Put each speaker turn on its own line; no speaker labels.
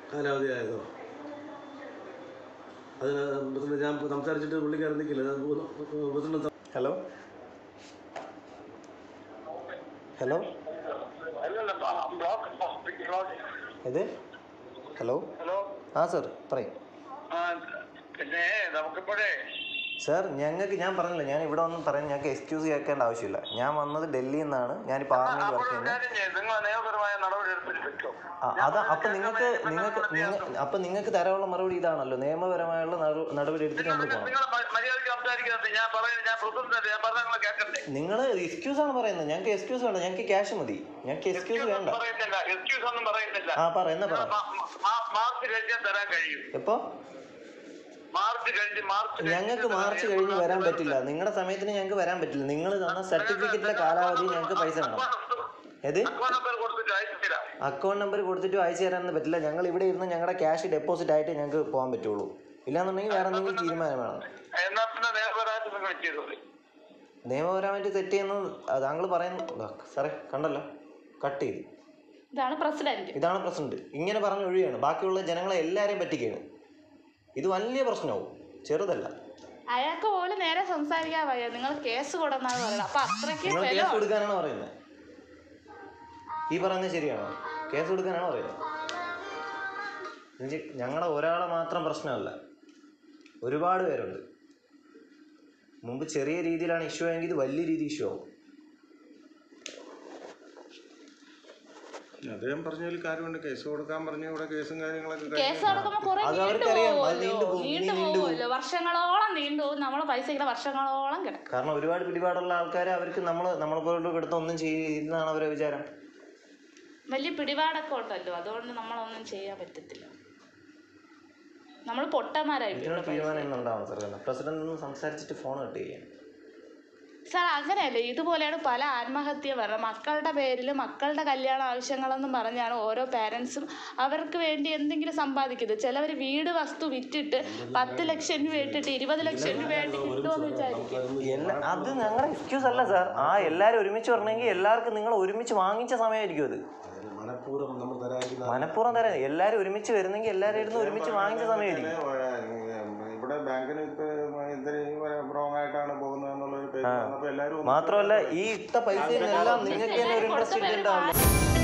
കാലാവധി ആയതോ അതിന് പ്രസിഡന്റ് ഞാൻ സംസാരിച്ചിട്ട് പുള്ളിക്കാരൻ നിൽക്കില്ല പ്രസിഡന്റ്
ഹലോ ഹലോ ഇത് ഹലോ
ഹലോ
ആ സർ പറയും
ആ പിന്നെ നമുക്കിപ്പോഴേ
സാർ ഞങ്ങൾക്ക് ഞാൻ പറഞ്ഞില്ല ഞാൻ ഇവിടെ ഒന്നും പറയാൻ ഞങ്ങൾക്ക് എക്സ്ക്യൂസ് കേൾക്കേണ്ട ആവശ്യമില്ല ഞാൻ വന്നത് ഡൽഹിയിൽ നിന്നാണ് ഞാനിപ്പോൾ ആർമിയിൽ വർക്ക് ചെയ്യുന്നത്
കാര്യം ചെയ്യും നിങ്ങൾ നിയമപരമായ നടപടി എടുത്തിട്ട് പറ്റുമോ
ആ, അതാ അപ്പൊ നിങ്ങൾക്ക് നിങ്ങൾക്ക് നിങ്ങൾ അപ്പൊ നിങ്ങൾക്ക് തരാനുള്ള മറുപടി ഇതാണല്ലോ നിയമപരമായുള്ള നട- നടപടി എടുത്തിട്ട് നമ്മൾ പോകണം
നിങ്ങൾ മര്യാദയ്ക്ക് സംസാരിക്കുന്നത് ഞാൻ പറയുന്നത് ഞാൻ പ്രസിഡന്റ് ഞാൻ പറഞ്ഞ നിങ്ങൾ കേൾക്കണ്ടേ
നിങ്ങൾ എക്സ്ക്യൂസ് ആണ് പറയുന്നത് ഞങ്ങൾക്ക് എക്സ്ക്യൂസ് വേണ്ട ഞങ്ങൾക്ക് ക്യാഷ് മതി ഞങ്ങൾക്ക് എക്സ്ക്യൂസ് വേണ്ട
പറയുന്നില്ല എക്സ്ക്യൂസ് ഒന്നും പറയുന്നില്ല
ആ പറ എന്നാ പറ
മാ- മാ- മാർച്ച് കഴിഞ്ഞാൽ തരാൻ കഴിയും
എപ്പോ
മാർച്ച് കഴിഞ്ഞ് മാർച്ച് കഴിഞ്ഞ്
ഞങ്ങൾക്ക് മാർച്ച് കഴിഞ്ഞ് വരാൻ പറ്റില്ല നിങ്ങളുടെ സമയത്തിന് ഞങ്ങൾക്ക് വരാൻ പറ്റില്ല നിങ്ങൾ തന്ന സർട്ടിഫിക്കറ്റിലെ കാലാവധി ഞങ്ങൾക്ക് പൈസ വേണം ഏത്
അക്കൗണ്ട് നമ്പർ കൊടുത്തിട്ട് അയച്ചു തരാം
അക്കൗണ്ട് നമ്പർ കൊടുത്തിട്ട് അയച്ചു തരാനൊന്നും പറ്റില്ല ഞങ്ങൾ ഇവിടെ ഇരുന്ന് ഞങ്ങളുടെ ക്യാഷ് ഡെപ്പോസിറ്റ് ആയിട്ട് ഞങ്ങൾക്ക് പോകാൻ പറ്റുള്ളൂ ഇല്ലാന്നുണ്ടെങ്കിൽ വേറെ എന്തെങ്കിലും തീരുമാനം വേണം
എന്നാ പിന്നെ നിയമപരമായിട്ട് നിങ്ങൾ ചെയ്തു
നിയമപരമായിട്ട് തെറ്റ് ചെയ്യുന്നത് അത് താങ്കൾ പറയുന്നു ദാ, സാറേ കണ്ടല്ലോ കട്ട് ചെയ്തു
ഇതാണ് പ്രസിഡന്റ്
ഇതാണ് പ്രശ്നം ഇങ്ങനെ പറഞ്ഞ് ഒഴിയാണ് ബാക്കിയുള്ള ജനങ്ങളെ എല്ലാവരെയും പറ്റിക്കുകയാണ് ഇത് വലിയ പ്രശ്നമാവും ചെറുതല്ല
അയാൾക്ക് പോലും നേരെ സംസാരിക്കാൻ വയ്യ നിങ്ങൾ കേസ് കൊടുന്നാണ് പറയുന്നത് അപ്പൊ അത്രയ്ക്ക്
നിങ്ങൾ
വില
കേസ് കൊടുക്കാനാണോ പറയുന്നത് ഈ പറയുന്നത് ശരിയാണോ കേസ് കൊടുക്കാനാണോ പറയുന്നത് എന്നുവെച്ചാ ഞങ്ങളുടെ ഒരാളെ മാത്രം പ്രശ്നമല്ല ഒരുപാട് പേരുണ്ട് മുമ്പ് ചെറിയ രീതിയിലാണ് ഇഷ്യൂ ആയെങ്കിൽ ഇത് വലിയ രീതി ഇഷ്യൂ ആവും
അദ്ദേഹം പറഞ്ഞതിൽ കാര്യമുണ്ട് കേസ് കൊടുക്കാൻ പറഞ്ഞു ഇവിടെ കേസും കാര്യങ്ങളൊക്കെ
കേസ്
കഴിഞ്ഞു.
കൊടുക്കുമ്പോ കുറെ
അത്
നീണ്ടു
അവർക്കറിയാം. അത് നീണ്ടു
പോകുമല്ലോ
പോകും. ഇനി
നീണ്ടു
നീണ്ടു
പോകുമല്ലോ വർഷങ്ങളോളം നീണ്ടു പോകും നമ്മളെ പൈസ ഇങ്ങനെ വർഷങ്ങളോളം കിടക്കും
കാരണം ഒരുപാട് പിടിപാടുള്ള ആൾക്കാർ അവർക്ക് നമ്മൾ നമ്മളെ പോലുള്ള കിടത്ത ഒന്നും ചെയ്യില്ലെന്നാണ് അവരെ വിചാരം
വലിയ പിടിപാടൊക്കെ ഉണ്ടല്ലോ അതുകൊണ്ട് നമ്മളൊന്നും ചെയ്യാൻ പറ്റത്തില്ല നമ്മൾ പൊട്ടന്മാരായി
ഇതിനൊരു തീരുമാനം ഇന്നുണ്ടാവണം സാർ പ്രസിഡന്റ് ഒന്ന് സംസാരിച്ചിട്ട് ഫോൺ കട്ട് ചെയ്യാൻ
സാർ അങ്ങനെയല്ലേ ഇതുപോലെയാണ് പല ആത്മഹത്യ വരുന്നത് മക്കളുടെ പേരിൽ മക്കളുടെ കല്യാണ ആവശ്യങ്ങളെന്നും പറഞ്ഞാണ് ഓരോ പാരൻസും അവർക്ക് വേണ്ടി എന്തെങ്കിലും സമ്പാദിക്കുന്നത് ചിലവർ വീട് വസ്തു വിറ്റിട്ട് പത്ത് ലക്ഷം രൂപ ഇട്ടിട്ട് ഇരുപത് ലക്ഷം രൂപ ആയിട്ട് കിട്ടുമെന്ന് വിചാരിക്കും
എല്ലാ അത് ഞങ്ങളുടെ എക്സ്ക്യൂസ് അല്ല സാർ ആ എല്ലാവരും ഒരുമിച്ച് വരണമെങ്കിൽ എല്ലാവർക്കും നിങ്ങൾ ഒരുമിച്ച് വാങ്ങിച്ച സമയമായിരിക്കും അത്
മനഃപൂർവ്വം നമ്മൾ തരാതിരിക്കുന്ന
മനഃപൂർവ്വം തരാൻ എല്ലാവരും ഒരുമിച്ച് വരുന്നെങ്കിൽ എല്ലാവരും ഇരുന്ന് ഒരുമിച്ച് വാങ്ങിച്ച സമയമായിരിക്കും
ഏഹ് ഇവിടെ ബാങ്കിന് ഇപ്പൊ ഇത്രയും റോങ് ആയിട്ടാണ് പോകുന്നത് എന്നുള്ളൊരു പേര് വന്നപ്പോ എല്ലാവരും ഒന്ന്
മാത്രമല്ല ഈ ഇട്ട പൈസ എല്ലാം നിങ്ങൾക്ക് തന്നെ ഒരു ഇൻട്രസ്റ്റ് ഇട്ടുണ്ടാവില്ല